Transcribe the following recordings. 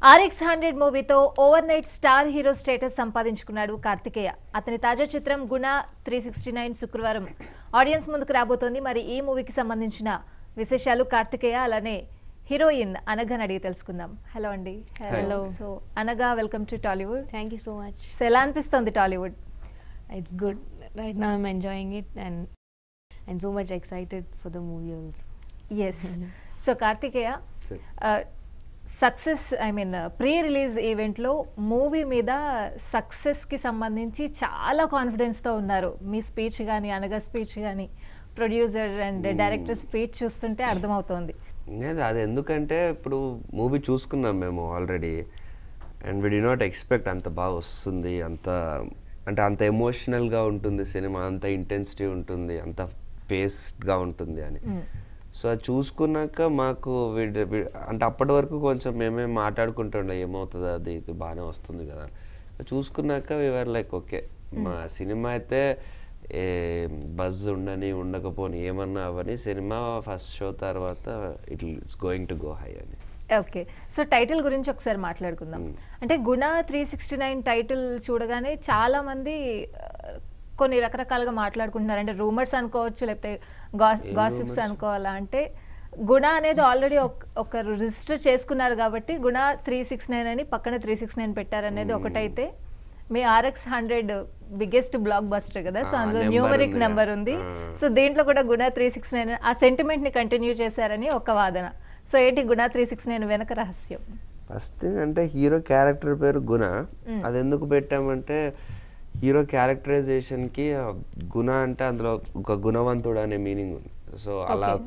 RX hundred మూవీతో overnight star hero status సంపాదించుకున్నాడు కార్తికేయ అతని తాజా చిత్రం గుణ త్రీ సిక్స్టీ నైన్ శుక్రవారం ఆడియన్స్ ముందుకు రాబోతోంది మరి ఈ మూవీకి సంబంధించిన విశేషాలు కార్తికేయ అలానే హీరోయిన్ అనఘని అడిగి తెలుసుకుందాం హలో అండి Hello. సో అనగా welcome to Tollywood Thank you so much. So ఎలా అనిపిస్తోంది Tollywood It's good. Right now I'm enjoying it and and so much excited for the movie also. Yes so Kartikeya Sure. Success I mean pre release ఈవెంట్లో movie మీద సక్సెస్కి సంబంధించి చాలా కాన్ఫిడెన్స్తో ఉన్నారు మీ speech కానీ అనగా స్పీచ్ కానీ ప్రొడ్యూసర్ అండ్ డైరెక్టర్ స్పీచ్ చూస్తుంటే అర్థమవుతోంది లేదు అది ఎందుకంటే ఇప్పుడు మూవీ చూసుకున్నాం మేము already and we did not expect అంత బాగా వస్తుంది అంత అంటే అంత ఎమోషనల్గా ఉంటుంది సినిమా అంత ఇంటెన్సిటీ ఉంటుంది అంత పేస్డ్గా ఉంటుంది అని సో అది చూసుకున్నాక మాకు వీడి- వీ- అంటే అప్పటి వరకు కొంచెం మేమే మాట్లాడుకుంటుండే ఏమవుతుంది అది ఇది బాగానే వస్తుంది కదా చూసుకున్నాక వీఆర్ లైక్ ఓకే మా సినిమా అయితే ఏ బజ్ ఉండని ఉండకపోని ఏమన్నా అవని సినిమా ఫస్ట్ షో తర్వాత it it's going to go high అని ఓకే సో టైటిల్ గురించి ఒకసారి మాట్లాడుకుందాం అంటే గుణ త్రీ సిక్స్టీ నైన్ టైటిల్ చూడగానే చాలా మంది ఆ, కొన్ని రకరకాలుగా మాట్లాడుకుంటున్నారు అంటే రూమర్స్ అనుకోవచ్చు లేకపోతే గాసిప్స్ అనుకోవాలా అంటే గుణ అనేది ఆల్రెడీ ఒక రిజిస్టర్ చేసుకున్నారు కాబట్టి గుణ త్రీ సిక్స్ నైన్ అని పక్కన త్రీ సిక్స్ నైన్ పెట్టారనేది ఒకటైతే మీ RX hundred biggest blockbuster కదా సో ఆ, అందులో number న్యూమరిక్ ఉంది. నెంబర్ ఉంది ఆ. సో దీంట్లో కూడా గుణ త్రీ సిక్స్ నైన్ ఆ సెంటిమెంట్ ని కంటిన్యూ చేశారని ఒక వాదన సో ఏంటి గుణ త్రీ సిక్స్ నైన్ వెనక రహస్యం ఫస్ట్ థింగ్ అంటే హీరో క్యారెక్టర్ పేరు గుణ అది ఎందుకు పెట్టామంటే హీరో క్యారెక్టరైజేషన్కి గుణ అంటే అందులో ఒక గుణవంతుడు అనే మీనింగ్ ఉంది సో అలా Okay. ఒక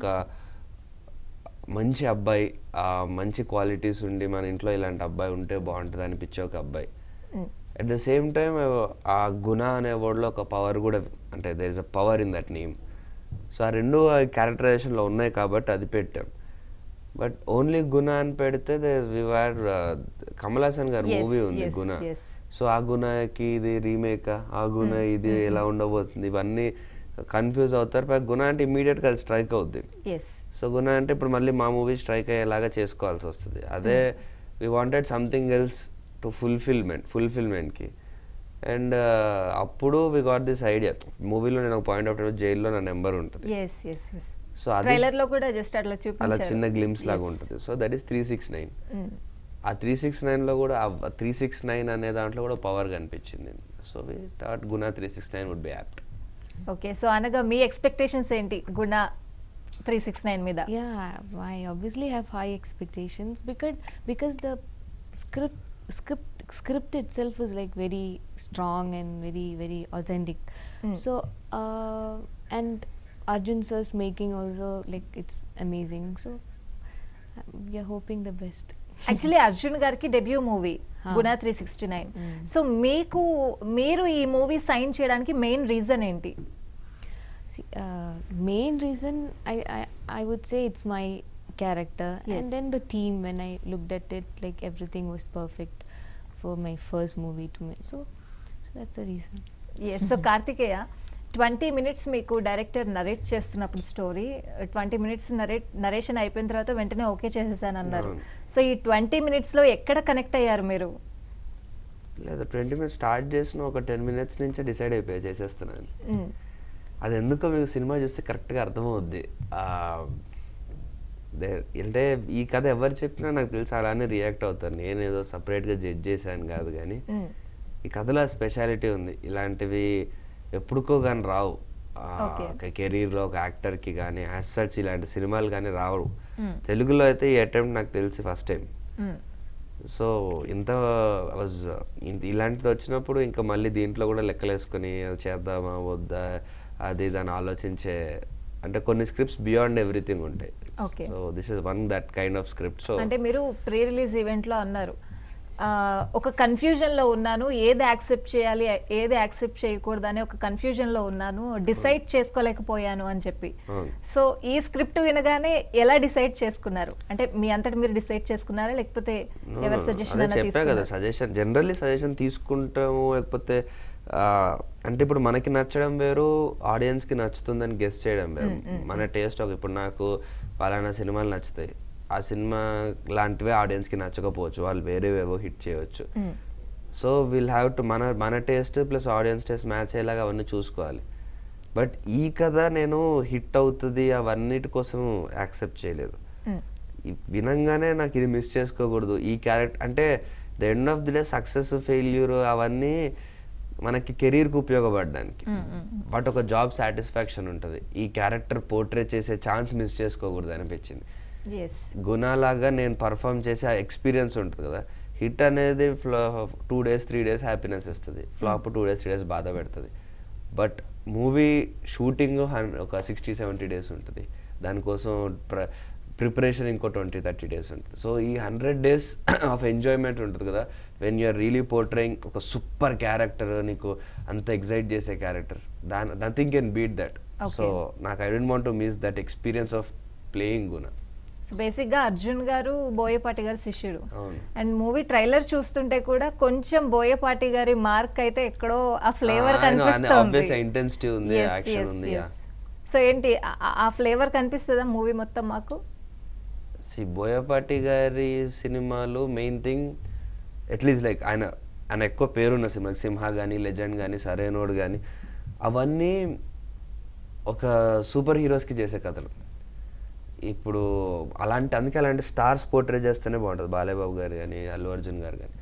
మంచి అబ్బాయి ఆ మంచి క్వాలిటీస్ ఉండి మన ఇంట్లో ఇలాంటి అబ్బాయి ఉంటే బాగుంటుంది అనిపించే ఒక అబ్బాయి అట్ ద సేమ్ టైం ఆ గుణ అనే వర్డ్లో ఒక పవర్ కూడా అంటే there is a power in that name so ఆ రెండు క్యారెక్టరైజేషన్లో ఉన్నాయి కాబట్టి అది పెట్టాం బట్ ఓన్లీ గుణ అని పెడితే విఆర్ కమల్ హాసన్ గారి Yes, మూవీ ఉంది yes, గుణ yes. సో ఆ గుణకి ఇది రీమేక్ ఆ గుణ ఇది ఎలా ఉండబోతుంది ఇవన్నీ కన్ఫ్యూజ్ అవుతారు పైగా గుణ అంటే ఇమీడియట్గా అది స్ట్రైక్ అవుద్ది ఎస్ సో గుణ అంటే ఇప్పుడు మళ్ళీ మా మూవీ స్ట్రైక్ అయ్యేలాగా చేసుకోవాల్సి వస్తుంది అదే we wanted something else to fulfilment ఫుల్ఫిల్మెంట్కి అండ్ అప్పుడు వి గాట్ దిస్ ఐడియా మూవీలో నేను ఒక పాయింట్ ఆఫ్ జైల్లో నా నెంబర్ ఉంటుంది ఎస్ ఎస్ ఎస్ సో అది ట్రైలర్ లో కూడా జస్ట్ అట్లా అలా చూపించారు చిన్న గ్లిమ్స్ లాగా Yes. ఉంటుంది so that is three six nine Mm. ఆ త్రీ సిక్స్ నైన్లో కూడా త్రీ సిక్స్ నైన్ అనే దాంట్లో కూడా పవర్ కనిపించింది so we thought Guna three six nine would be apt okay so అనగా మీ ఎక్స్పెక్టేషన్స్ ఏంటి గుణ త్రీ సిక్స్ నైన్ మీద Yeah, I obviously have high expectations because because the script script script itself is like very strong and very very authentic. So uh, and Arjun sir's making also like it's amazing. So uh, we are hoping the best. Actually Arjun గారికి debut movie Huh. Guna three sixty nine Mm. So మీకు మీరు ఈ movie sign చేయడానికి main reason ఏంటి See, uh, main reason I, I I would say it's my character Yes. and then the team. When I looked at it, like everything was perfect for my first movie to me. So, so that's the reason. Yes so Kartikeya twenty minutes మీకు director narrate చేస్తున్నప్పుడు story twenty minutes narrate narration అయిపోయిన తర్వాత వెంటనే okay చేసేసాను అన్నారు అవును. So ఈ twenty మినిట్స్లో ఎక్కడ కనెక్ట్ అయ్యారు మీరు లేదా ట్వంటీ మినిట్స్ స్టార్ట్ చేసిన ఒక టెన్ మినిట్స్ నుంచే డిసైడ్ అయిపోయి చేసేస్తున్నాను Mm. అది ఎందుకో మీకు సినిమా చూస్తే కరెక్ట్గా అర్థమవుద్ది ఆ, దే- అంటే ఈ కథ ఎవరు చెప్పినా నాకు తెలిసి అలానే రియాక్ట్ అవుతాను నేను ఏదో సపరేట్గా జడ్జ్ చేశాను కాదు కానీ Mm. ఈ కథలో స్పెషాలిటీ ఉంది ఇలాంటివి ఎప్పుడుకో కానీ రావు ఆ, Okay. ఒక కెరీర్లో ఒక యాక్టర్కి కానీ యాజ్ సచ్ ఇలాంటి సినిమాలు కానీ రావు Mm. తెలుగులో అయితే ఈ అటెంప్ట్ నాకు తెలిసి ఫస్ట్ టైం Mm. సో ఇంత వాజ్ ఇలాంటిది వచ్చినప్పుడు ఇంకా మళ్ళీ దీంట్లో కూడా లెక్కలేసుకొని అది చేద్దామా వద్దా అది దాన్ని ఆలోచించే అంటే కొన్ని స్క్రిప్ట్స్ బియాండ్ ఎవ్రీథింగ్ ఉంటాయి Okay. So this is one that kind of script so అంటే మీరు ప్రీ రిలీజ్ ఈవెంట్లో అన్నారు ఆ, ఒక కన్ఫ్యూజన్లో ఉన్నాను ఏది యాక్సెప్ట్ చేయాలి ఏది యాక్సెప్ట్ చేయకూడదు అని ఒక కన్ఫ్యూజన్లో ఉన్నాను డిసైడ్ చేసుకోలేకపోయాను అని చెప్పి అవును. సో ఈ స్క్రిప్ట్ వినగానే ఎలా డిసైడ్ చేసుకున్నారు అంటే మీ అంతటి మీరు డిసైడ్ చేసుకున్నారా లేకపోతే ఎవరి సజెషన్ అదే చెప్పా కదా సజెషన్ జనరల్లీ సజెషన్ తీసుకుంటాము లేకపోతే ఆ, అంటే ఇప్పుడు మనకి నచ్చడం వేరు ఆడియన్స్కి నచ్చుతుందని గెస్ట్ చేయడం వేరు మన టేస్ట్ ఒక ఇప్పుడు నాకు పలానా సినిమాలు నచ్చుతాయి ఆ సినిమా లాంటివే ఆడియన్స్కి నచ్చకపోవచ్చు వాళ్ళు వేరేవేవో హిట్ చేయవచ్చు సో విల్ హ్యావ్ టు మన మన taste plus audience taste match అయ్యేలాగా అవన్నీ చూసుకోవాలి బట్ ఈ కథ నేను హిట్ అవుతుంది అవన్నిటి కోసం యాక్సెప్ట్ చేయలేదు ఈ వినంగానే నాకు ఇది మిస్ చేసుకోకూడదు ఈ క్యారెక్టర్ అంటే the end of the day success failure అవన్నీ మనకి కెరీర్కి ఉపయోగపడడానికి బట్ ఒక జాబ్ సాటిస్ఫాక్షన్ ఉంటుంది ఈ క్యారెక్టర్ పోర్ట్రే చేసే ఛాన్స్ మిస్ చేసుకోకూడదు అనిపించింది ఎస్ గుణాలాగా నేను పర్ఫామ్ చేసే ఆ ఎక్స్పీరియన్స్ ఉంటుంది కదా హిట్ అనేది ఫ్లా two days three days happiness ఇస్తుంది flop two days three days బాధ పెడుతుంది బట్ మూవీ షూటింగ్ ఒక సిక్స్టీ సెవెంటీ డేస్ ఉంటుంది దానికోసం ప్ర ప్రిపరేషన్ ఇంకో ట్వంటీ థర్టీ డేస్ ఉంటుంది సో ఈ హండ్రెడ్ డేస్ ఆఫ్ ఎంజాయ్మెంట్ ఉంటుంది కదా వెన్ యూఆర్ రియలీ పోర్ట్రేయింగ్ ఒక సూపర్ క్యారెక్టర్ నీకు అంత ఎగ్జైట్ చేసే క్యారెక్టర్ దాని nothing can beat that so నాకు I don't want to miss that experience of playing గుణ సో బేసిక్ గా అర్జున్ గారు బోయపాటి గారి శిష్యుడు అవును. అండ్ మూవీ ట్రైలర్ చూస్తుంటే కూడా కొంచెం బోయపాటి గారి మార్క్ అయితే ఎక్కడో ఆ ఫ్లేవర్ ఆ, I know, and కనిపిస్తుంది obviously intensity ఉంది, action ఉంది, yeah. సో ఏంటి ఆ- ఆ ఫ్లేవర్ కనిపిస్తుందా మూవీ మొత్తం మాకు సి బోయపాటి గారి సినిమాలు మెయిన్ థింగ్ అట్లీస్ట్ లైక్ ఆయన ఆయన ఎక్కువ పేరున్న సినిమా సింహ కానీ లెజెండ్ కానీ సరైనోడు కానీ అవన్నీ ఒక సూపర్ హీరోస్కి చేసే కథలు ఇప్పుడు అలాంటి అందుకే అలాంటి స్టార్స్ పోర్ట్రే చేస్తేనే బాగుంటుంది బాలయ్యబాబు గారు కానీ అల్లు అర్జున్ గారు కానీ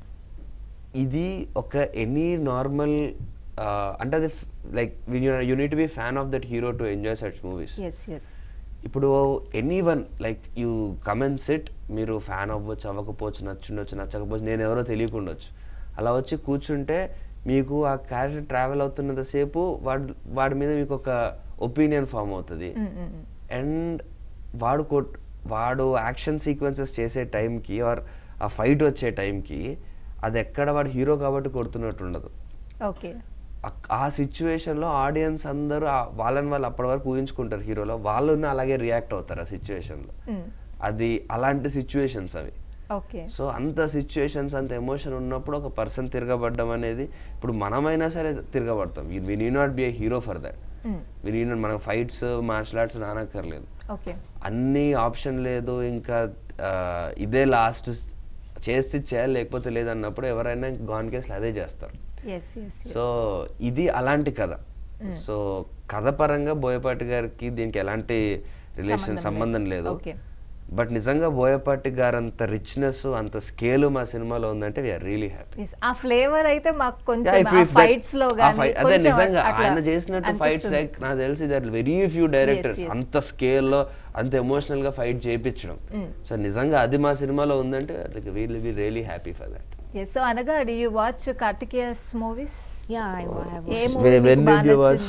ఇది ఒక ఎనీ నార్మల్ అంటే అది like unit be fan of that hero to enjoy such movies yes yes ఇప్పుడు anyone like you comments it మీరు ఫ్యాన్ అవ్వచ్చు అవ్వకపోవచ్చు నచ్చుండొచ్చు నచ్చకపోవచ్చు నేను ఎవరో తెలియకుండొచ్చు అలా వచ్చి కూర్చుంటే మీకు ఆ క్యారెక్టర్ ట్రావెల్ అవుతున్నంతసేపు వాడు వాడి మీద మీకు ఒక ఒపీనియన్ ఫామ్ అవుతుంది అండ్ వాడు కొట్ వాడు యాక్షన్ సీక్వెన్సెస్ చేసే టైంకి ఆర్ ఆ ఫైట్ వచ్చే టైంకి అది ఎక్కడ వాడు హీరో కాబట్టి కొడుతున్నట్టు ఉండదు ఓకే అక్- ఆ సిచ్యువేషన్లో ఆడియన్స్ అందరూ ఆ- వాళ్ళని వాళ్ళు అప్పటి వరకు ఊహించుకుంటారు హీరోలో వాళ్ళు అలాగే రియాక్ట్ అవుతారు ఆ సిచ్యువేషన్లో అది అలాంటి సిచ్యువేషన్స్ అవి ఓకే సో అంత సిచ్యువేషన్స్ అంత ఎమోషన్ ఉన్నప్పుడు ఒక పర్సన్ తిరగబడ్డం అనేది ఇప్పుడు మనమైనా సరే తిరగబడతాం we need not be a hero for that we need మనకు ఫైట్స్ మార్షల్ ఆర్ట్స్ రానక్కర్లేదు ఓకే అన్ని ఆప్షన్ లేదు ఇంకా ఆ, ఇదే లాస్ట్ చేస్తే చేయాలి లేకపోతే లేదన్నప్పుడు ఎవరైనా గాన్ కేసులు అదే చేస్తారు ఎస్ ఎస్ సో ఇది అలాంటి కథ సో కథ పరంగా బోయపాటి గారికి దీనికి ఎలాంటి రిలేషన్ సంబంధం సంబంధం లేదు. లేదు Okay. బట్ నిజంగా బోయపాటి గారు అంత రిచ్నెస్ అంత స్కేల్ మా సినిమాలో ఉందంటే వీఆర్ రియలీ హ్యాపీ Yes, ఆ ఫ్లేవర్ అయితే మాకు కొంచెం ఫైట్స్ లో గానీ అదే కొంచెం నిజంగా అట్లా ఆయన చేసినట్టు ఫైట్స్ అనిపిస్తుంది. నాకు తెలిసి there very few directors yes. అంత స్కేల్ లో అంత ఎమోషనల్ గా ఫైట్ చేయించడం సో నిజంగా అది మా సినిమాలో ఉందంటే we'll be really happy for that Yes, so అనగా did you watch Kartikeya's movies Yeah, I, wa- I uh watched. Movie when did you watch?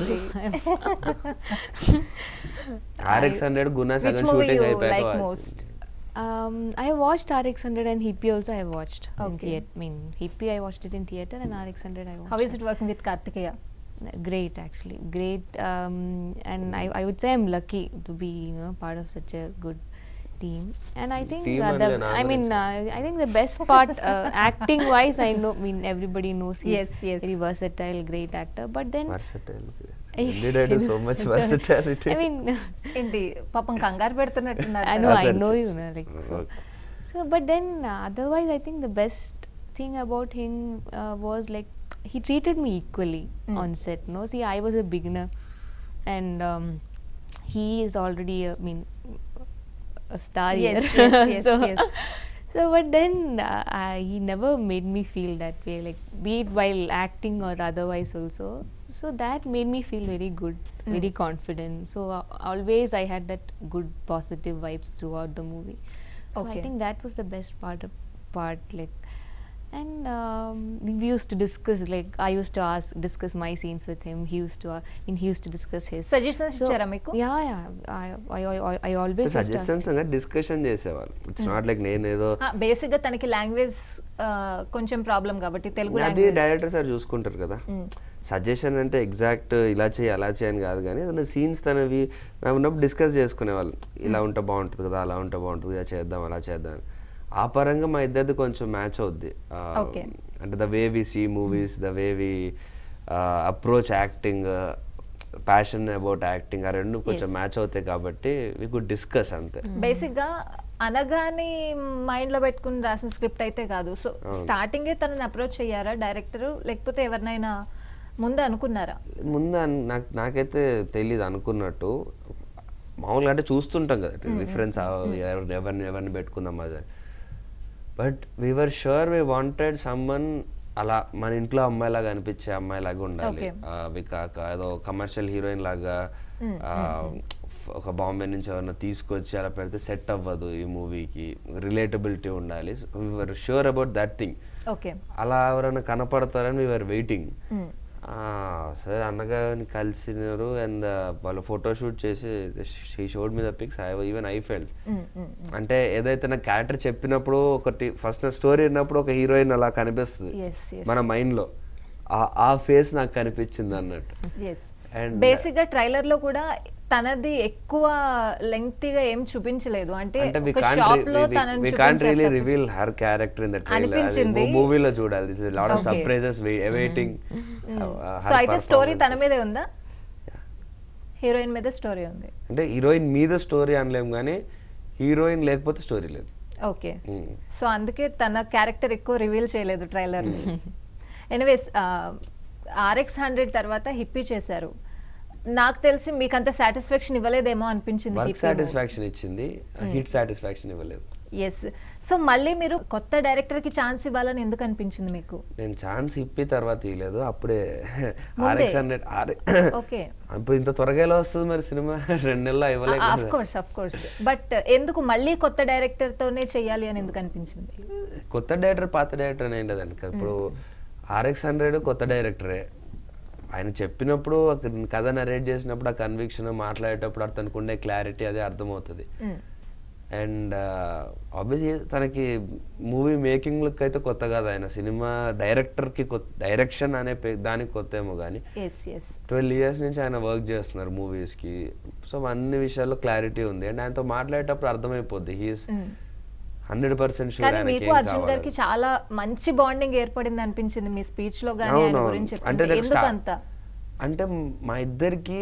నచ్చింది ఆర్ఎక్స్ హండ్రెడ్ గుణ విచ్ సగం మూవీ షూటింగ్ యూ అయిపోయాక like watch. Most Um, I watched RX100 and Hippie also I watched in Okay. theater. I mean, Hippie I watched it in theater and RX100 I watched. How is it working with Kartikeya Great, actually, great. Um, and I, I would say I'm lucky to be you know part of such a good team. And I think Team uh, and the then I mean uh, I think the best part uh, acting wise I know I mean everybody knows he's Yes, yes. very versatile, great actor. But then Versatile. When did I do so much versatility? I mean. ఏంటి పాపం కంగారు పెడుతున్నట్టున్నారు I know, Ah, I sorry, know sorry, you sorry. know, like Mm, so. okay. So, but then uh, otherwise, I think the best thing about him uh, was like he treated me equally Mm. on set. No, see, I was a beginner, and um, he is already, a, I mean, a star Yes, here. yes, yes, so, yes. so, but then uh, I, he never made me feel that way, like be it while acting or otherwise also. So that made me feel very good, very confident. So uh, always I had that good positive vibes throughout the movie. So Okay. I think that was the best part of part like. And um, we used to discuss like I used to ask discuss my scenes with him. He used to uh, I mean he used to discuss his. Suggestions ఇచ్చారా మీకు? Yeah, yeah. I I I, I, I always used to ask. Suggestions అనేది discussion చేసేవాళ్ళు it's not like నేను ఏదో basic గా తనకి language కొంచెం problem కాబట్టి తెలుగు అది లాంగ్వేజ్ డైరెక్టర్ సార్ చూసుకుంటారు కదా సజెషన్ అంటే ఎగ్జాక్ట్ ఇలా చేయి అలా చేయని కాదు కానీ ఏదైనా సీన్స్ తనవి మేము ఉన్నప్పుడు డిస్కస్ చేసుకునేవాళ్ళం ఇలా ఉంటే బాగుంటుంది కదా అలా ఉంటే బాగుంటుంది ఇలా చేద్దాం అలా చేద్దాం అని. ఆ పరంగా మా ఇద్దరిది కొంచెం మ్యాచ్ అవుద్ది ఆ, Okay. అంటే the way we see movies the way we approach acting passion about acting ఆ రెండు కొంచెం Yes. మ్యాచ్ అవుతాయి కాబట్టి వి కుడ్ డిస్కస్ అంతే బేసిక్గా అనగాని మైండ్ లో పెట్టుకుని రాసిన స్క్రిప్ట్ అయితే కాదు సో స్టార్టింగే తనని అప్రోచ్ అయ్యారా డైరెక్టర్ లేకపోతే ఎవరినైనా ముందు అనుకున్నారా ముందు అన్- నాకు నాకైతే తెలియదు అనుకున్నట్టు మామూలుగా అంటే చూస్తుంటాం కదా రిఫరెన్స్ ఎవరిని ఎవరిని పెట్టుకుందాం అది but we're sure we wanted someone అలా మన ఇంట్లో అమ్మాయిలాగా అనిపించే అమ్మాయిలాగా ఉండాలి Okay. ఆ, అవి కాక ఏదో కమర్షియల్ హీరోయిన్ లాగా ఆ, ఒక బాంబే నుంచి ఎవరైనా తీసుకొచ్చి అలా పెడితే సెట్ అవ్వదు ఈ మూవీకి రిలేటబిలిటీ ఉండాలి we're sure about that thing okay అలా ఎవరైనా కనపడతారని వీఆర్ వెయిటింగ్ సార్ అన్నగారిని కలిసినారు అండ్ వాళ్ళు ఫోటోషూట్ చేసి షీ షోడ్ మీద pics I even I fell అంటే ఏదైతే నా క్యారెక్టర్ చెప్పినప్పుడు ఒకటి ఫస్ట్ నా స్టోరీ విన్నప్పుడు ఒక హీరోయిన్ అలా కనిపిస్తుంది ఎస్ ఎస్ మన మైండ్ లో ఆ- ఆ ఫేస్ నాకు కనిపించింది అన్నట్టు ఎస్ And- బేసిక్ గా ట్రైలర్ లో కూడా తనది ఎక్కువ లెంగ్తీగా ఏం చూపించలేదు అంటే అంటే వి ఒక కాంట్ షాప్ లో తనని వి కాంట్ చూపించారు రియలీ తప్పితే- reveal her character in the అనిపించింది. ట్రైలర్ మూవీలో చూడాలి this lot of Okay. Surprises waiting so అయితే స్టోరీ తన మీదే ఉందా హీరోయిన్ మీద స్టోరీ ఉంది అంటే హీరోయిన్ మీద స్టోరీ అనలేం కానీ హీరోయిన్ లేకపోతే స్టోరీ లేదు ఓకే Mm. సో అందుకే తన క్యారెక్టర్ ఎక్కువ రివీల్ చేయలేదు ట్రైలర్ ఎనీవేస్ ఆర్ఎక్స్ హండ్రెడ్ తర్వాత హిప్పీ చేశారు నాకు తెలిసి మీకు అంత సాటిస్ఫాక్షన్ ఇవ్వలేదేమో అనిపించింది వర్క్ సాటిస్ఫాక్షన్ ఇచ్చింది హిట్ సాటిస్ఫాక్షన్ ఇవ్వలేదు ఎస్ సో మళ్ళీ మీరు కొత్త డైరెక్టర్ కి ఛాన్స్ ఇవ్వాలని ఎందుకు అనిపించింది మీకు నేను ఛాన్స్ ఇప్పి తర్వాత ఇవ్వలేదు అప్పుడే ముందే? ఆర్ఎక్స్ హండ్రెడ్ ఆర్ ఓకే ఇప్పుడు ఇంత త్వరగా ఎలా వస్తుంది మరి సినిమా రెండు నెలలు ఇవ్వలేదు of course of course but ఎందుకు మళ్ళీ కొత్త డైరెక్టర్ తోనే చెయ్యాలి అని ఎందుకు అనిపించింది కొత్త డైరెక్టర్ పాత డైరెక్టర్ అని ఏంటది అనుకో ఇప్పుడు ఆర్ఎక్స్ హండ్రెడ్ కొత్త డైరెక్టరే ఆయన చెప్పినప్పుడు ఒక కథ నరేట్ చేసినప్పుడు ఆ కన్విక్షన్ మాట్లాడేటప్పుడు అతనికి ఉండే క్లారిటీ అదే అర్థమవుతుంది Mm. అండ్ ఆబ్వియస్లీ తనకి మూవీ మేకింగ్లకు అయితే కొత్త కాదు ఆయన సినిమా డైరెక్టర్కి కొత్త డైరెక్షన్ అనే పే- దానికి కొత్త ఏమో కానీ ఎస్ ఎస్ ట్వెల్వ్ ఇయర్స్ నుంచి ఆయన వర్క్ చేస్తున్నారు మూవీస్కి సో అన్ని విషయాల్లో క్లారిటీ ఉంది అండ్ ఆయనతో మాట్లాడేటప్పుడు అర్థమైపోద్ది హీస్ హండ్రెడ్ పర్సెంట్ షూర్ కానీ ఆయనకి మీకు ఏం అర్జున్ కావాలి గారికి చాలా మంచి బాండింగ్ ఏర్పడింది అనిపించింది మీ స్పీచ్ లో కానీ ఆయన అవునవును. గురించి అంటే చెప్తుంటే నాకు ఎందుకు స్టా- అంత అంటే మా ఇద్దరికి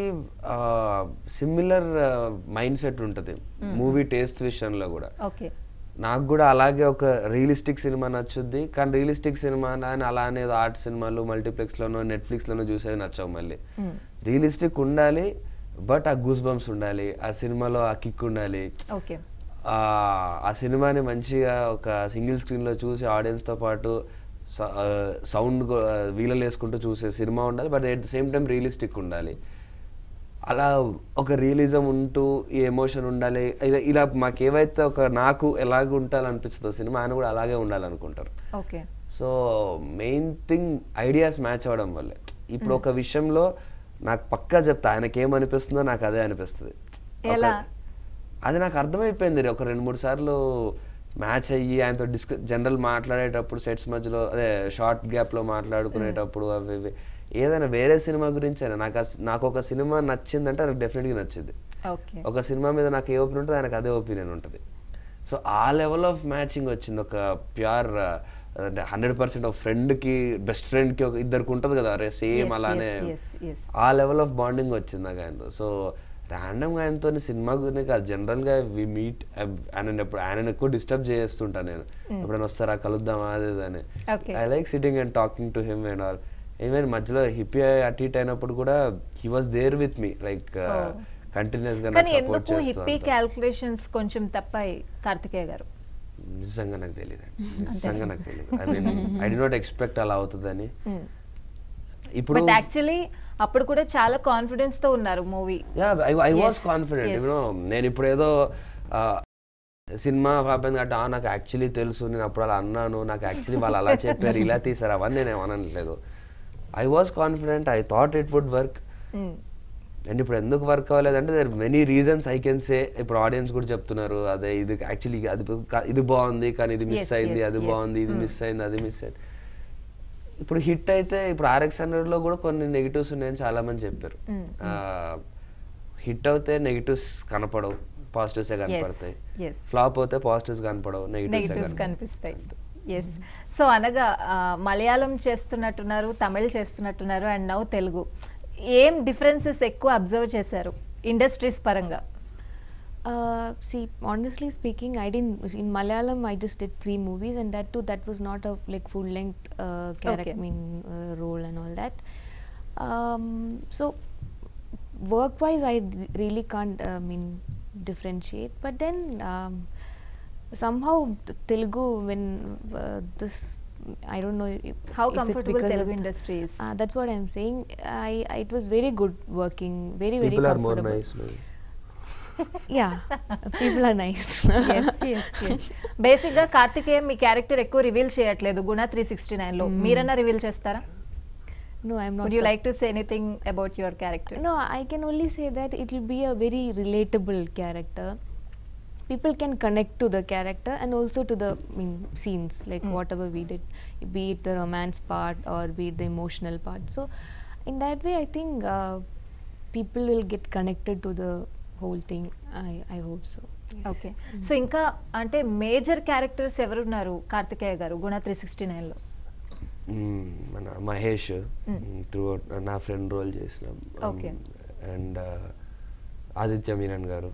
సిమిలర్ మైండ్ సెట్ ఉంటుంది మూవీ టేస్ట్ విషయంలో కూడా ఓకే నాకు కూడా అలాగే ఒక రియలిస్టిక్ సినిమా నచ్చుద్ది కానీ రియలిస్టిక్ సినిమా అని అలానే ఆర్ట్ సినిమాలు మల్టీప్లెక్స్లోనో నెట్ఫ్లిక్స్లోనో చూసేవి నచ్చవు మళ్ళీ రియలిస్టిక్ ఉండాలి బట్ ఆ గూస్ బంప్స్ ఉండాలి ఆ సినిమాలో ఆ కిక్ ఉండాలి ఓకే ఆ ఆ సినిమాని మంచిగా ఒక సింగిల్ స్క్రీన్లో చూసి ఆడియన్స్తో పాటు సౌండ్ వీలలు వేసుకుంటూ చూసే సినిమా ఉండాలి but at the same time realistic ఉండాలి అలా ఒక రియలిజం ఉంటూ ఈ ఎమోషన్ ఉండాలి ఇలా ఇలా మాకు ఏవైతే ఒక నాకు ఎలాగ ఉండాలనిపిస్తుందో సినిమా ఆయన కూడా అలాగే ఉండాలనుకుంటారు okay so main thing ideas match అవ్వడం వల్లే ఇప్పుడు ఒక విషయంలో నాకు పక్కా చెప్తా ఆయనకి ఏమనిపిస్తుందో నాకు అదే అనిపిస్తుంది ఒక- ఎలా? అది నాకు అర్థమైపోయింది రే. ఒక రెండు మూడు సార్లు మ్యాచ్ అయ్యి ఆయనతో డిస్క జనరల్ మాట్లాడేటప్పుడు సెట్స్ మధ్యలో అదే షార్ట్ గ్యాప్లో మాట్లాడుకునేటప్పుడు అవి ఇవి ఏదైనా వేరే సినిమా గురించి అయినా నాకు ఆ సి- నాకు ఒక సినిమా నచ్చిందంటే నాకు డెఫినెట్గా నచ్చింది ఓకే ఒక సినిమా మీద నాకు ఏ ఒపీనియన్ ఉంటుంది ఆయనకు అదే ఒపీనియన్ ఉంటుంది సో ఆ లెవెల్ ఆఫ్ మ్యాచింగ్ వచ్చింది ఒక ప్యూర్ అంటే హండ్రెడ్ పర్సెంట్ ఒక ఫ్రెండ్కి బెస్ట్ ఫ్రెండ్కి ఒక ఇద్దరికి ఉంటుంది కదా అరే సేమ్ Yes, అలానే yes, yes, yes. ఆ లెవెల్ ఆఫ్ బాండింగ్ వచ్చింది నాకు ఆయనతో సో ర్యాండమ్గా ఆయనతో సినిమా గురించి కాదు జనరల్గా వి మీట్ ఆయన ఎప్పుడు ఆయన ఎక్కువ డిస్టర్బ్ చేస్తుంటాను నేను ఎప్పుడైనా వస్తారా కలుద్దామా అదే ఇది అని Okay. I like sitting and talking to him and all even మధ్యలో హిప్పీ అటు ఇటు అయినప్పుడు కూడా he was there with me like continuous గా కానీ నాకు సపోర్ట్ ఎందుకు చేస్తూ హిప్పీ అంతా. క్యాల్కులేషన్స్ కొంచెం తప్పాయి కార్తికేయ గారు నిజంగా నాకు తెలియదు నిజంగా నాకు తెలియదు I mean I did not expect అలా అవుతుందని ఇప్పుడు బట్ యాక్చువల్లీ అప్పుడు కూడా చాలా కాన్ఫిడెన్స్ తో ఉన్నారు movie yeah I was Yes, confident yes. You know నేను ఇప్పుడు ఏదో ఆ, సినిమా పాపైంది కాబట్టి "ఆ, నాకు యాక్చువల్లీ తెలుసు నేను అప్పుడు అలా అన్నాను నాకు యాక్చువల్లీ వాళ్ళు అలా చెప్పారు ఇలా తీసారు అవన్నీ నేను అనట్లేదు I was confident I thought it would work and ఇప్పుడు ఎందుకు వర్క్ అవ్వలేదంటే there many reasons I can say ఇప్పుడు ఆడియన్స్ కూడా చెప్తున్నారు అదే ఇది యాక్చువల్లీ అది ఇది బాగుంది కానీ ఇది మిస్ Yes, అయింది yes, అది yes. బాగుంది ఇది మిస్ అయింది అది మిస్ అయింది ఇప్పుడు హిట్ అయితే ఇప్పుడు ఆర్ఎక్స్ హండ్రెడ్ లో కూడా కొన్ని నెగిటివ్స్ ఉన్నాయని చాలా మంది చెప్పారు హిట్ అవుతే నెగిటివ్స్ కనపడవు పాజిటివ్స్ కనపడతాయి yes. ఫ్లాప్ అవుతే పాజిటివ్స్ కనపడవు నెగిటివ్స్ నెగిటివ్స్ కనిపిస్తాయి ఎస్ సో అనగా ఆ, మలయాళం చేస్తున్నట్టున్నారు తమిళ్ చేస్తున్నట్టున్నారు అండ్ నౌ తెలుగు ఏం డిఫరెన్సెస్ ఎక్కువ అబ్జర్వ్ చేశారు ఇండస్ట్రీస్ పరంగా Uh, see, honestly speaking, I didn't. In Malayalam, I just did three movies, and that too, that was not a like full length uh, character, Okay. I mean, uh, role and all that. Um, so, work wise, I r- really can't, uh, mean, differentiate. But then, um, somehow, t- Telugu, when uh, this, I don't know if, How if it's comfortable because Telugu of the- industry is? Uh, that's what I'm saying. I, I it was very good working, very very people are more comfortable. Nice Yeah, people are nice. Basic గా కార్తికేయ మీ character ఎక్కువ reveal చేయట్లేదు Guna three sixty nine లో మీరన్నా reveal చేస్తారా No, I'm not. Would you sup- like to say anything about your character No, I can only say that it will be a very relatable character. People can connect to the character and also to the I mean, scenes, like whatever we did, be it the romance part or be it the emotional part. So, in that way, I think uh, people will get connected to the whole thing. I, I hope so. Yes. Okay so ఇంకా అంటే major characters ఎవరున్నారు కార్తికేయ గారు గుణ three sixty nine లో మన Mahesh through నా friend role చేసిన Okay. And Aditya Menon garu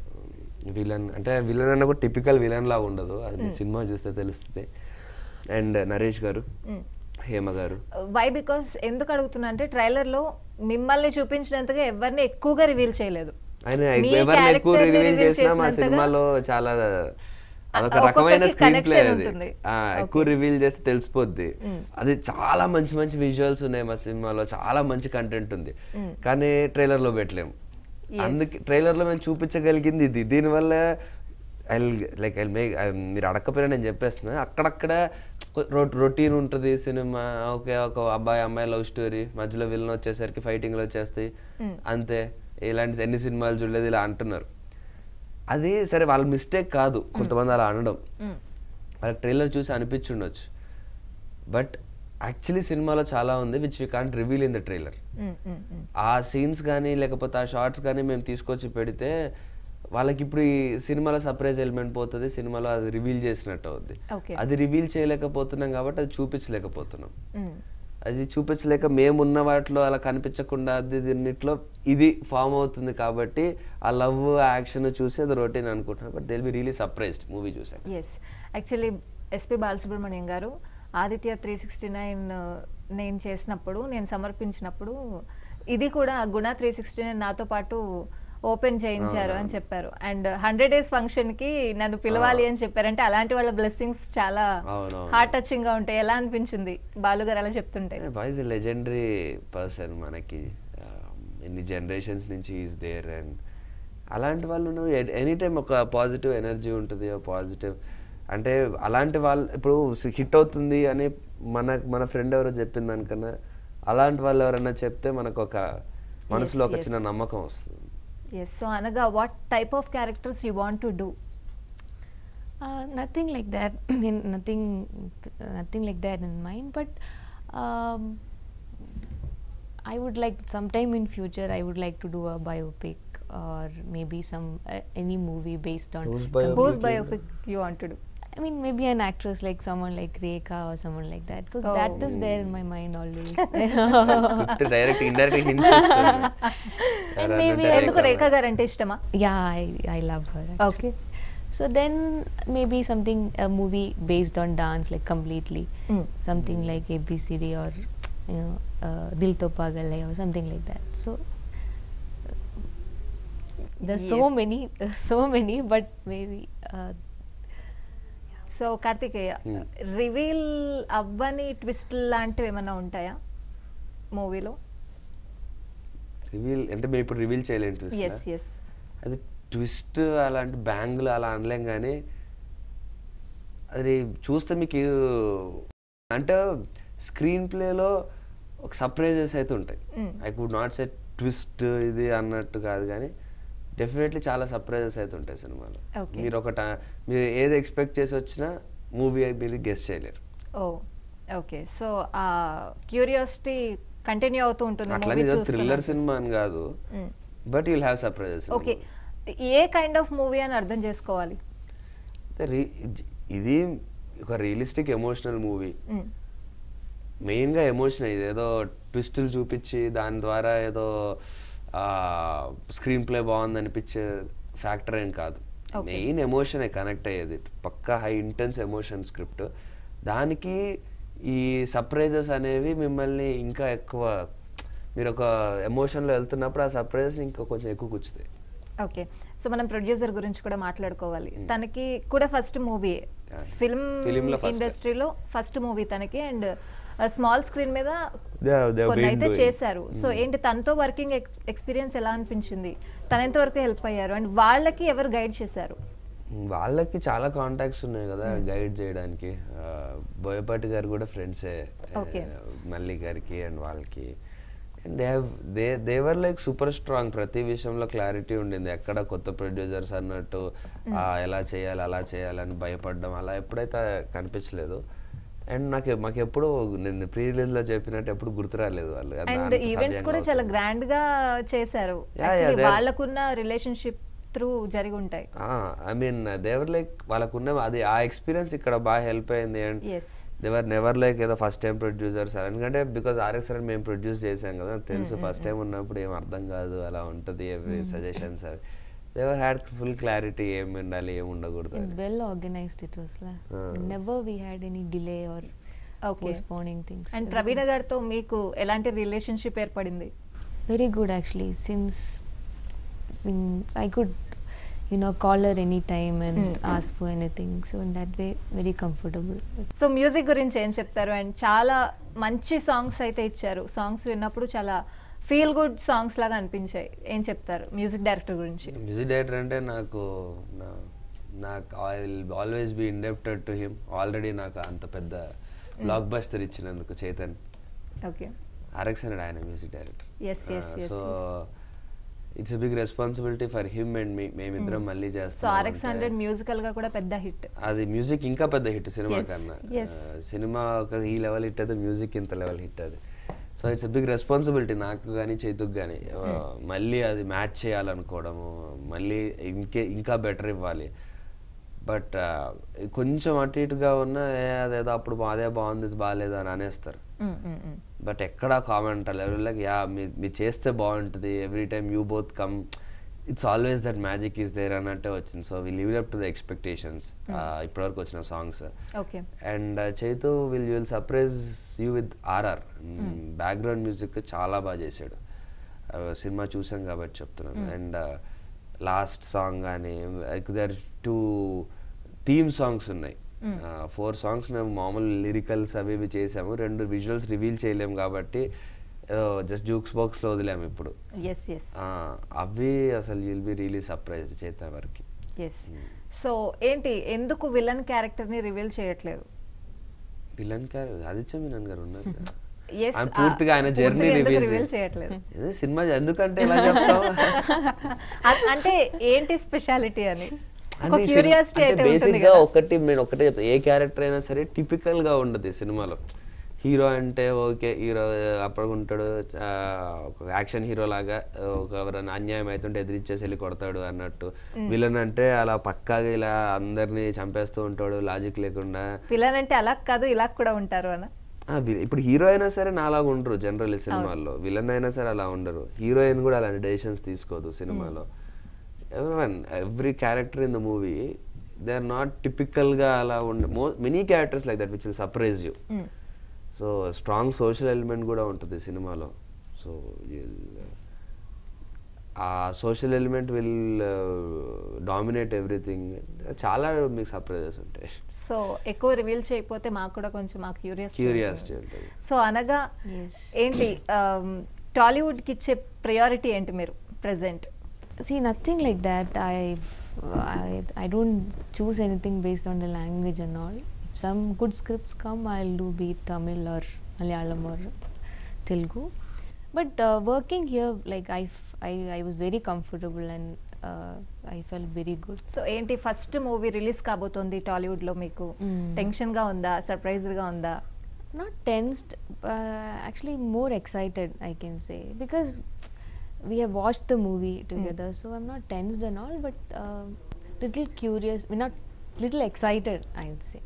villain అంటే విలన్ అన్న కూడా టిపికల్ విలన్ లా ఉండదు అది మీరు సినిమా చూస్తే తెలుస్తుంది అండ్ నరేష్ గారు హేమ గారు వై బికాస్ ఎందుకు అడుగుతున్నా అంటే ట్రైలర్ లో మిమ్మల్ని చూపించినంతగా ఎవరిని ఎక్కువగా రివీల్ చేయలేదు ఆయన మీ ఎవరిని ఎక్కువ character ని రివీల్ reveal చేసినా మా చేసినంతగా- సినిమాలో చాలా అదొక ఒక్కొక్కరికి రకమైన స్క్రీన్ ప్లే connection అది ఉంటుంది. ఆ, ఎక్కువ రివీల్ చేస్తే తెలిసిపోద్ది అది చాలా మంచి మంచి విజువల్స్ ఉన్నాయి మా సినిమాలో చాలా మంచి కంటెంట్ ఉంది కానీ ట్రైలర్ లో పెట్టలేము అందుకే ట్రైలర్ లో మేము చూపించగలిగింది ఇది దీనివల్ల ఐ లైక్ ఐ మేక్ మీరు అడగకపోయినా నేను చెప్పేస్తున్నా అక్కడక్కడ రొటీన్ ఉంటుంది సినిమా ఓకే ఒక అబ్బాయి అమ్మాయి లవ్ స్టోరీ మధ్యలో విలన్ వచ్చేసరికి ఫైటింగ్లు వచ్చేస్తాయి అంతే ఇలాంటి ఎన్ని సినిమాలు చూడలేదు ఇలా అంటున్నారు అది సరే వాళ్ళ మిస్టేక్ కాదు కొంతమంది అలా అనడం వాళ్ళకి ట్రైలర్ చూసి అనిపించుండొచ్చు బట్ యాక్చువల్లీ సినిమాలో చాలా ఉంది which we can't reveal in the trailer ఆ సీన్స్ కానీ లేకపోతే ఆ షార్ట్స్ కానీ మేము తీసుకొచ్చి పెడితే వాళ్ళకి ఇప్పుడు ఈ సినిమాలో సర్ప్రైజ్ ఎలిమెంట్ పోతుంది సినిమాలో అది రివీల్ చేసినట్టు అవుద్ది Okay. అది రివీల్ చేయలేకపోతున్నాం కాబట్టి అది చూపించలేకపోతున్నాం అది చూపించలేక మేమున్న వాటిలో అలా కనిపించకుండా అది దీనిట్లో ఇది ఫామ్ అవుతుంది కాబట్టి ఆ లవ్ యాక్షన్ చూసి అది రొటీన్ అనుకుంటున్నాను but they'll be really surprised movie చూసాక yes actually SP Balasubrahmanyam garu Aditya three sixty nine నేను చేసినప్పుడు నేను సమర్పించినప్పుడు ఇది కూడా గుణ త్రీ సిక్స్టీ నైన్ నాతో పాటు ఓపెన్ చేయించారు అని చెప్పారు అండ్ హండ్రెడ్ డేస్ ఫంక్షన్ కి నన్ను పిలవాలి అని చెప్పారు అంటే అలాంటి వాళ్ళ బ్లెస్సింగ్స్ చాలా అవునవును. హార్ట్ టచింగ్ గా ఉంటాయి ఎలా అనిపించింది బాలు గారు అలా చెప్తుంటే బాయ్స్ లెజెండరీ పర్సన్ మనకి ఆ, ఎన్ని జనరేషన్స్ నుంచి ఈజ్ దేర్ అండ్ అలాంటి వాళ్ళు ఎనీ టైం ఒక పాజిటివ్ ఎనర్జీ ఉంటుంది పాజిటివ్ అంటే అలాంటి వాళ్ళు ఇప్పుడు హిట్ అవుతుంది అని మన మన ఫ్రెండ్ ఎవరో చెప్పిన దానికన్నా అలాంటి వాళ్ళు ఎవరైనా చెప్తే మనకు ఒక మనసులో ఒక yes. చిన్న నమ్మకం వస్తుంది ఎస్ సో అనగా what type of characters you want to do Uh, nothing like that. nothing, nothing like that in mind. But um, I would like sometime in future. I would like to do a biopic or maybe some uh, any movie based on. Whose com- biopic? Whose biopic you want to do I mean, maybe an actress like someone like Rekha or someone like that. So that is there in my mind always. Script direct indirect hints And maybe ఎందుకు రేఖ గారు అంటే ఇష్టమా yeah, I, I love her. actually. Okay So then maybe something a movie based on dance like completely Mm. something like ABCD or you know uh, Dil To Pagal Hai or something like that. So there's so Yes. many, so many, but maybe uh, so Karthikeya Hmm. Reveal అవ్వని twist లాంటివి ఏమైనా ఉంటాయా మూవీలో reveal అంటే మేము ఇప్పుడు reveal చేయలేము yes twist లా? ఎస్ అది ట్విస్ట్ అలాంటి బ్యాంగులు అలా అనలేం కానీ అది చూస్తే మీకు అంటే స్క్రీన్ ప్లేలో ఒక సర్ప్రైజెస్ అయితే ఉంటాయి Mm. I could not set twist ఇది అన్నట్టు కాదు కానీ డెఫినెట్లీ చాలా సర్ప్రైజెస్ అయితే ఉంటాయి సినిమాలో Okay. మీరు ఒక ట- మీరు ఏది ఎక్స్పెక్ట్ చేసి వచ్చినా మూవీ మీరు గెస్ట్ చేయలేరు ఓ ఓకే సో ఆ క్యూరియాసిటీ కంటిన్యూ అవుతూ ఉంటుంది అట్లా movie ఏదో చూస్తున్నప్పుడు. థ్రిల్లర్ సినిమా అని కాదు Mm. But you'll have surprises okay a kind of movie అని అర్థం చేసుకోవాలి రి- ఇది ఒక రియలిస్టిక్ ఎమోషనల్ మూవీ Mm. మెయిన్గా ఎమోషన్ ఇది ఏదో ట్విస్టులు చూపించి దాని ద్వారా ఏదో స్క్రీన్ ప్లే బాగుంది అనిపించే ఫ్యాక్టర్ ఏం కాదు Okay. మెయిన్ ఎమోషనే కనెక్ట్ అయ్యేది పక్కా హై ఇంటెన్స్ ఎమోషన్ స్క్రిప్ట్ దానికి ఈ సర్ప్రైజెస్ అనేవి మిమ్మల్ని ఇంకా ఎక్కువ మీరు ఒక ఎమోషన్లో వెళ్తున్నప్పుడు ఆ సర్ప్రైజెస్ ఇంకా కొంచెం ఎక్కువ కూర్చుతాయి ఓకే సో మనం ప్రొడ్యూసర్ గురించి కూడా మాట్లాడుకోవాలి తనకి కూడా first movie Yeah. Film Film లో first. ఇండస్ట్రీలో ఫస్ట్ మూవీ తనకి అండ్ స్మాల్ స్క్రీన్ మీద Yeah, they have కొన్ని been అయితే doing. చేశారు సో ఏంటి తనతో వర్కింగ్ ఎక్స్పీరియన్స్ ఎలా అనిపించింది తన ఎంతవరకు హెల్ప్ అయ్యారు అండ్ వాళ్ళకి ఎవరు గైడ్ చేశారు వాళ్ళకి చాలా కాంటాక్ట్స్ ఉన్నాయి కదా గైడ్ చేయడానికి ఆ, బోయపాటి గారు కూడా ఫ్రెండ్సే Okay. మల్లి గారికి అండ్ వాళ్ళకి and they have they they were like super strong ప్రతి విషయంలో క్లారిటీ ఉండింది ఎక్కడ కొత్త ప్రొడ్యూసర్స్ అన్నట్టు ఆ, ఎలా చేయాలి అలా చేయాలని భయపడడం అలా ఎప్పుడైతే కనిపించలేదు అండ్ నాకు మాకు ఎప్పుడు నేను ప్రీ రిలీజ్లో చెప్పినట్టు ఎప్పుడు గుర్తు రాలేదు వాళ్ళు అంత- అండ్ అంత ఈవెంట్స్ సవ్యంగా కూడా చాలా అవుతుంది. గ్రాండ్ గా చేశారు Yeah, yeah, యాక్చువల్లీ they're- వాళ్ళకున్న రిలేషన్షిప్ త్రూ జరిగి ఉంటాయి ఐ మీన్ దేవర్ లైక్ వాళ్ళకున్న అది ఆ ఎక్స్పీరియన్స్ ఇక్కడ బాగా హెల్ప్ అయింది and yes they were never like ఏదో ఫస్ట్ టైం ప్రొడ్యూసర్స్ ఎందుకంటే బికాస్ ఆర్ఎక్స్ అని మేము ప్రొడ్యూస్ చేసాం కదా నాకు తెలుసు ఫస్ట్ టైం ఉన్నప్పుడు ఏం అర్థం కాదు అలా ఉంటుంది ఎవ్రీ సజెషన్స్ అవి దేవర్ హ్యాడ్ ఫుల్ క్లారిటీ ఏం ఉండాలి ఏం ఉండకూడదు And అని. well organized it was. La. Ah. Never we had any delay or Okay. postponing things. And Everything Praveena was గారితో మీకు ఎలాంటి రిలేషన్షిప్ ఏర్పడింది Very good actually, since mm, I could, you know, call her anytime and Mm, mm. ask for anything. So in that way, very comfortable. So music గురించి ఏం చెప్తారు and చాలా మంచి songs అయితే ఇచ్చారు సాంగ్స్ విన్నప్పుడు చాలా ఫీల్ గుడ్ సాంగ్స్ లాగా అనిపించాయి ఏం చెప్తారు మ్యూజిక్ డైరెక్టర్ గురించి మ్యూజిక్ డైరెక్టర్ అంటే నాకు నా- నాకు I will always be indebted to him already నాకు అంత పెద్ద బ్లాక్ బస్టర్ ఇచ్చినందుకు చేతన్ ఓకే ఆర్ఎక్స్ హండ్రెడ్ ఆయన music director Yes, yes, yes, so yes. It's big responsibility for him and me మేమిద్దరం మళ్ళీ సో చేస్తాం ఆర్ఎక్స్ హండ్రెడ్ మ్యూజికల్ గా కూడా పెద్ద హిట్ అది మ్యూజిక్ ఇంకా పెద్ద హిట్ సినిమా Yes, కన్నా yes. ఆ, సినిమా ఒక ఈ లెవెల్ హిట్ అయితే మ్యూజిక్ ఇంత లెవెల్ హిట్ అది సో ఇట్స్ బిగ్ రెస్పాన్సిబిలిటీ నాకు కానీ చైతుకు కానీ మళ్ళీ అది మ్యాచ్ చేయాలనుకోవడము మళ్ళీ ఇంకే ఇంకా బెటర్ ఇవ్వాలి బట్ కొంచెం అటు ఇటుగా ఉన్న "ఏ, అదేదో అప్పుడు అదే బాగుంది ఇది బాగాలేదు అని అనేస్తారు బట్ ఎక్కడ కామెంట్ లెవెల్ లైక్ యా మీ మీరు చేస్తే బాగుంటుంది every time you both come it's always that magic is there అన్నట్టే వచ్చింది so we live up to the expectations ఇప్పటివరకు వచ్చిన songs okay and Chaitu will you will surprise you with RR background music చాలా బాగా చేశాడు Uh, సినిమా చూసాం కాబట్టి చెప్తున్నాను అండ్ లాస్ట్ సాంగ్ కానీ దర్ టూ థీమ్ సాంగ్స్ ఉన్నాయి ఫోర్ సాంగ్స్ మేము మామూలు లిరికల్స్ అవి ఇవి చేసాము రెండు విజువల్స్ రివీల్ చేయలేము కాబట్టి జస్ట్ జూక్స్ బాక్స్లో వదిలాము ఇప్పుడు ఎస్ ఎస్ ఆ, అవి అసలు యుల్ బి రియలీ సర్ప్రైజ్ చేత వరకు ఎస్ సో ఏంటి ఎందుకు విలన్ క్యారెక్టర్ ని రివీల్ చేయట్లేదు విలన్ క్యారెక్టర్ ఆదిత్య మీనన్ గారు ఉన్నారు కదా. ఎస్ ఆయన పూర్తిగా ఆయన జర్నీ రివీల్ రివీల్ చేయట్లేదు ఏదో సినిమా ఎందుకంటే ఎలా చెప్తాం అ- అంటే ఏంటి స్పెషాలిటీ అని ఒక అది క్యూరియాసిటీ అయితే ఉంటుంది బేసిక్ గా కదా ఒకటి నేను ఒకటే చెప్తా ఏ క్యారెక్టర్ అయినా సరే టిపికల్ గా ఉండదు సినిమాలో హీరో అంటే ఓకే హీరో అప్పుడు ఉంటాడు ఆ, ఒక యాక్షన్ హీరో లాగా ఒక ఎవరైనా అన్యాయం అవుతుంటే ఎదిరించేసి వెళ్ళి కొడతాడు అన్నట్టు విలన్ అంటే అలా పక్కాగా ఇలా అందరినీ చంపేస్తూ ఉంటాడు లాజిక్ లేకుండా విలన్ అంటే అలా కాదు ఇలా కూడా ఉంటారు అన్న ఆ, వి- ఇప్పుడు హీరో అయినా సరే నాలాగా ఉండరు జనరల్ సినిమాల్లో విలన్ అయినా సరే అలా ఉండరు హీరోయిన్ కూడా అలాంటి డెసిషన్స్ తీసుకోదు సినిమాలో ఎవరి every character in the movie they are not టిపికల్గా అలా ఉండే మో many characters like that which will surprise you so strong social element కూడా ఉంటుంది సినిమాలో సో ఆ social element will dominate everything చాలా మీకు సర్ప్రైజెస్ ఉంటాయి సో ఎక్కువ రివీల్ చేయకపోతే మాకు కూడా కొంచెం మా క్యూరియాసిటీ క్యూరియాసిటీ ఉంటుంది సో అనగా Yes. ఏంటి టాలీవుడ్ కి ఇచ్చే ప్రయారిటీ ఏంటి మీరు present See, nothing like that. I, I, I don't choose anything based on the language and all. If some good scripts come, I'll do be it Tamil or Malayalam or Telugu. But uh, working here, like I, f- I, I was very comfortable and uh, I felt very good. So ఏంటి first movie release కాబోతోంది టాలీవుడ్ లో మీకు Mm. Tension గా ఉందా surprise గా ఉందా Not tensed, uh, actually more excited, I can say, because we have watched the movie together, so I'm not tensed and all, but uh, little curious, we're not little excited, I'd say. Yeah.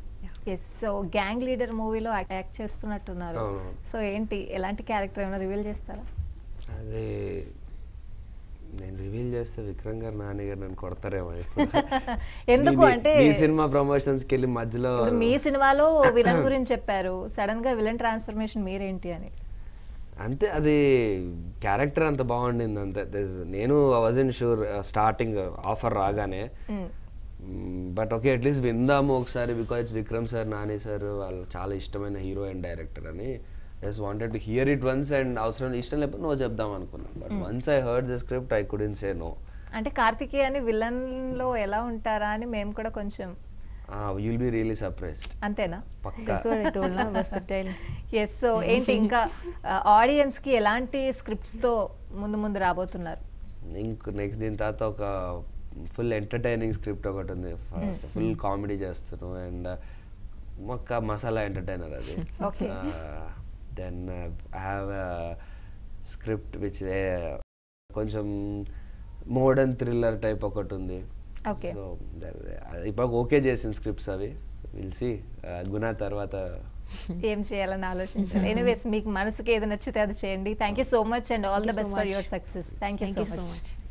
Yes so gang leader మూవీలో act చేస్తున్నట్టున్నారు అవును. So ఏంటి ఎలాంటి character ఏమైనా reveal చేస్తారా అదే నేను reveal చేస్తే విక్రమ్ గారు నాని గారు నన్ను కొడతారేమో ఇప్పుడు. ఎందుకు మీ- అంటే మీ సినిమా ప్రమోషన్స్కి వెళ్ళి మధ్యలో ఇప్పుడు మీ సినిమాలో విలన్ గురించి చెప్పారు సడన్ గా విలన్ ట్రాన్స్ఫర్మేషన్ మీరేంటి అని అంతే అది క్యారెక్టర్ అంత బాగుండింది అంతే There's- నేను వాజన్ షూర్ స్టార్టింగ్ ఆఫర్ రాగానే Mm. బట్ ఓకే అట్లీస్ట్ విందాము ఒకసారి because it's Vikram sir Nani sir వాళ్ళు చాలా ఇష్టమైన హీరో అండ్ డైరెక్టర్ అని just wanted to hear it once and అవసరం ఇష్టం లేకపోతే నో చెప్దాం అనుకున్నాను but once I heard the script I couldn't say no అంటే కార్తికేయ అని విలన్ లో ఎలా ఉంటారా అని మేము కూడా కొంచెం యుల్ బి రియలీ సర్ప్రైజ్డ్ అంతేనా పక్కా That's what I told, na? Versatile. Yes so ఏంటి ఇంకా ఆడియన్స్ కి ఎలాంటి స్క్రిప్ట్స్ తో ముందు ముందు రాబోతున్నారు ఇంక నెక్స్ట్ దీని తర్వాత ఒక ఫుల్ ఎంటర్టైనింగ్ స్క్రిప్ట్ ఒకటి ఉంది ఫస్ట్ ఫుల్ కామెడీ చేస్తాను అండ్ మొక్క మసాలా ఎంటర్టైనర్ అది Okay. Then I have script which కొంచెం మోడర్న్ థ్రిల్లర్ టైప్ ఒకటి ఉంది ఓకే సో ఇప్పుడు ఓకే చేసిన స్క్రిప్ట్స్ అవి విల్ సి గుణ తర్వాత ఏం చేయాలని ఆలోచించాలి ఎనీవేస్ మీకు మనసుకి ఏది నచ్చితే అది చేయండి thank you so much and all the Thank you so best for much. Your success thank you Thank so you so much much.